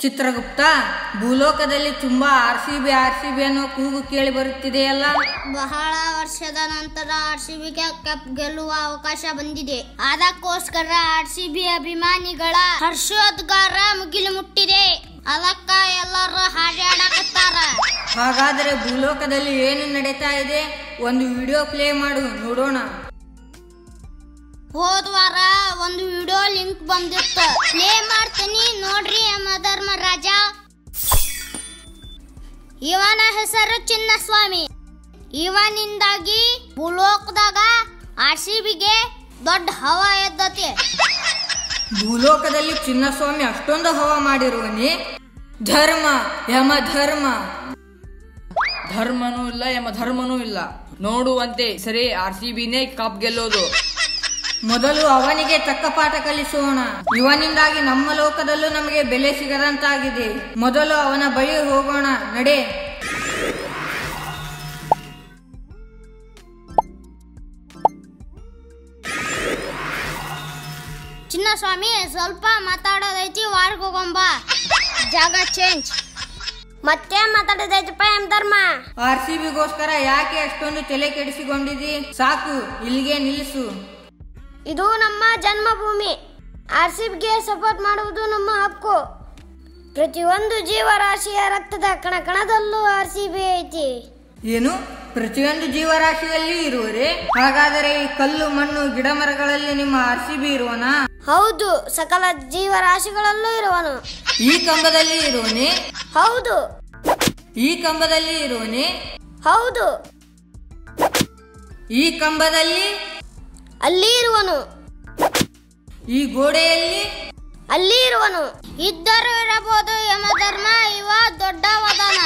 ಚಿತ್ರಗುಪ್ತ ಭೂಲೋಕದಲ್ಲಿ ತುಂಬಾ R C B R C B ಅನ್ನೋ ಕೂಗು ಕೇಳಿ ಬರುತ್ತಿದೆಯಲ್ಲ ಬಹಳ ವರ್ಷದ ನಂತರ ಆರ್ ಸಿ ಬಿಗೆ ಕಪ್ ಗೆಲ್ಲುವ ಅವಕಾಶ ಬಂದಿದೆ ಅದಕ್ಕೋಸ್ಕರ ಆರ್ ಸಿ ಬಿ ಅಭಿಮಾನಿಗಳ ಹರ್ಷೋದ್ಗಾರ ಮುಗಿಲು ಮುಟ್ಟಿದೆ ಅದಕ್ಕ ಎಲ್ಲರೂ ಹಾಡ್ಯಾಡಕತ್ತಾರ ಹಾಗಾದರೆ ಭೂಲೋಕದಲ್ಲಿ ಏನು ನಡೀತಾ ಇದೆ ಒಂದು ವಿಡಿಯೋ ಪ್ಲೇ ಮಾಡು ನೋಡೋಣ ಹೋದ ವಾರ ಒಂದು ವಿಡಿಯೋ ಲಿಂಕ್ ಬಂದಿತ್ತು ಪ್ಲೇ ಮಾಡ್ತೀನಿ ನೋಡ್ರಿ ಅಮ್ಮ ಧರ್ಮರಾಜ ಇವನ ಹೆಸರು ಚಿನ್ನಸ್ವಾಮಿ ಇವನಿಂದಾಗಿ ಭೂಲೋಕದಾಗ ಆರ್ ಸಿ ಬಿಗೆ ದೊಡ್ಡ ಹವಾ ಎದ್ದತಿ ಭೂಲೋಕದಲ್ಲಿ ಚಿನ್ನಸ್ವಾಮಿ ಅಷ್ಟೊಂದು ಹವ ಮಾಡಿರುವನಿ ಧರ್ಮ ಯಮ ಧರ್ಮ ಧರ್ಮನೂ ಇಲ್ಲ ಎಂಬ ಧರ್ಮನೂ ಇಲ್ಲ ನೋಡುವಂತೆ ಸರಿ ಆರ್ ಸಿ ಬಿನೇ ಕಪ್ ಗೆಲ್ಲೋದು ಮೊದಲು ಅವನಿಗೆ ತಕ್ಕ ಪಾಠ ಕಲಿಸೋಣ ಇವನಿಂದಾಗಿ ನಮ್ಮ ಲೋಕದಲ್ಲೂ ನಮಗೆ ಬೆಲೆ ಸಿಗದಂತಾಗಿದೆ ಮೊದಲು ಅವನ ಬಳಿ ಹೋಗೋಣ ನಡೆ ಚಿನ್ನಸ್ವಾಮಿ ಸ್ವಲ್ಪ ಮಾತಾಡೋದೈತಿ ವಾರ್ಗ್ ಹೋಗೊಂಬ ಜಾಗ ಚೇಂಜ್ ಮತ್ತೆ ಮಾತಾಡೋದೈತಪ್ಪ ಎಂ ಧರ್ಮ ಆರ್ ಸಿ ಬಿಗೋಸ್ಕರ ಯಾಕೆ ಅಷ್ಟೊಂದು ತಲೆ ಕೆಡಿಸಿಕೊಂಡಿದಿ ಸಾಕು ಇಲ್ಲಿಗೆ ನಿಲ್ಲಿಸು ಇದು ನಮ್ಮ ಜನ್ಮಭೂಮಿ ಆರ್ ಸಿ ಬಿಗೆ ಸಪೋರ್ಟ್ ಮಾಡುವುದು ನಮ್ಮ ಹಕ್ಕು ಪ್ರತಿಯೊಂದು ಜೀವರಾಶಿಯ ರಕ್ತದ ಕಣ ಕಣದಲ್ಲೂ ಆರ್ ಸಿ ಬಿ ಐತಿ ಏನು ಪ್ರತಿಯೊಂದು ಜೀವರಾಶಿಯಲ್ಲಿ ಇರುವರೆ ಹಾಗಾದರೆ ಈ ಕಲ್ಲು ಮಣ್ಣು ಗಿಡ ಮರಗಳಲ್ಲಿ ನಿಮ್ಮ ಆರ್ ಸಿ ಬಿ ಇರುವನಾ ಹೌದು ಸಕಲ ಜೀವರಾಶಿಗಳಲ್ಲೂ ಇರುವನು ಈ ಕಂಬದಲ್ಲಿ ಇರುವನೆ ಹೌದು ಈ ಕಂಬದಲ್ಲಿ ಇರುವನೆ ಹೌದು ಈ ಕಂಬದಲ್ಲಿ ಅಲ್ಲಿ ಇರುವನು ಈ ಗೋಡೆಯಲ್ಲಿ ಅಲ್ಲಿ ಇರುವನು ಇದ್ದರೂ ಇರಬಹುದು ಯಮಧರ್ಮ ಇವ ದೊಡ್ಡವದನ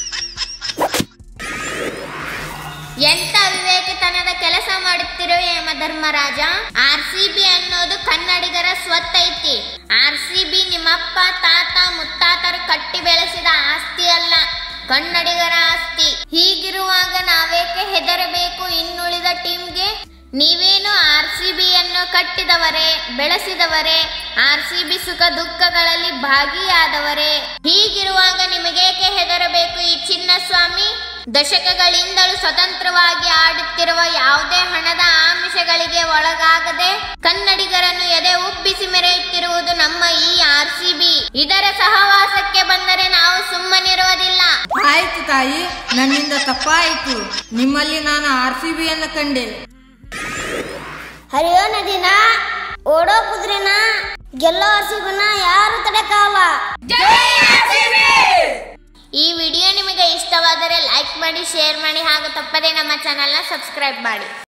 ಎಂತ ವಿವೇಕತನದ ಕೆಲಸ ಮಾಡುತ್ತಿರುವ ಯಮಧರ್ಮರಾಜ ಆರ್ ಸಿ ಬಿ ಅನ್ನೋದು ಕನ್ನಡಿಗರ ಸ್ವತ್ತೈತಿ ಆರ್ ಸಿ ಬಿ ನಿಮ್ಮಪ್ಪ ತಾತ ಮುತ್ತಾತರು ಕಟ್ಟಿ ಬೆಳೆಸಿದ ಆಸ್ತಿ ಅಲ್ಲ ಕನ್ನಡಿಗರ ಆಸ್ತಿ ಹೀಗಿರುವಾಗ ನಾವೇಕೆ ಹೆದರಬೇಕು ಇನ್ನುಳಿದ ಟೀಮ್ಗೆ ನೀವೇನು ಆರ್ ಸಿ ಬಿಯನ್ನು ಕಟ್ಟಿದವರೇ ಬೆಳೆಸಿದವರೇ ಆರ್ ಸಿ ಬಿ ಸುಖ ದುಃಖಗಳಲ್ಲಿ ಭಾಗಿಯಾದವರೇ ಹೀಗಿರುವಾಗ ನಿಮಗೇಕೆ ಹೆದರಬೇಕು ಈ ಚಿನ್ನಸ್ವಾಮಿ ದಶಕಗಳಿಂದಲೂ ಸ್ವತಂತ್ರವಾಗಿ ಆಡುತ್ತಿರುವ ಯಾವುದೇ ಹಣದ ಆಮಿಷಗಳಿಗೆ ಒಳಗಾಗದೆ ಕನ್ನಡಿಗರನ್ನು ಎದೆ ಉಬ್ಬಿಸಿ ಮೆರೆಯುತ್ತಿರುವುದು ನಮ್ಮ ಈ ಆರ್ ಸಿ ಬಿ ಇದರ ಸಹವಾಸಕ್ಕೆ ಬಂದರೆ ನಾವು ಸುಮ್ಮನಿರುವುದಿಲ್ಲ ಆಯ್ತು ತಾಯಿ ನನ್ನಿಂದ ತಪ್ಪಾಯಿತು ನಿಮ್ಮಲ್ಲಿ ನಾನು ಆರ್ ಸಿ ಬಿಯನ್ನು ಕಂಡೆ ಹರಿಯೋ ನದಿನ ಓಡೋ ಕುದುರೆನ ಗೆಲ್ಲೋ ಹಸಿಬನ ಯಾರು ತಡೆಕಾಲ ಈ ವಿಡಿಯೋ ನಿಮಗೆ ಇಷ್ಟವಾದರೆ ಲೈಕ್ ಮಾಡಿ ಶೇರ್ ಮಾಡಿ ಹಾಗೂ ತಪ್ಪದೇ ನಮ್ಮ ಚಾನಲ್ನ ಸಬ್ಸ್ಕ್ರೈಬ್ ಮಾಡಿ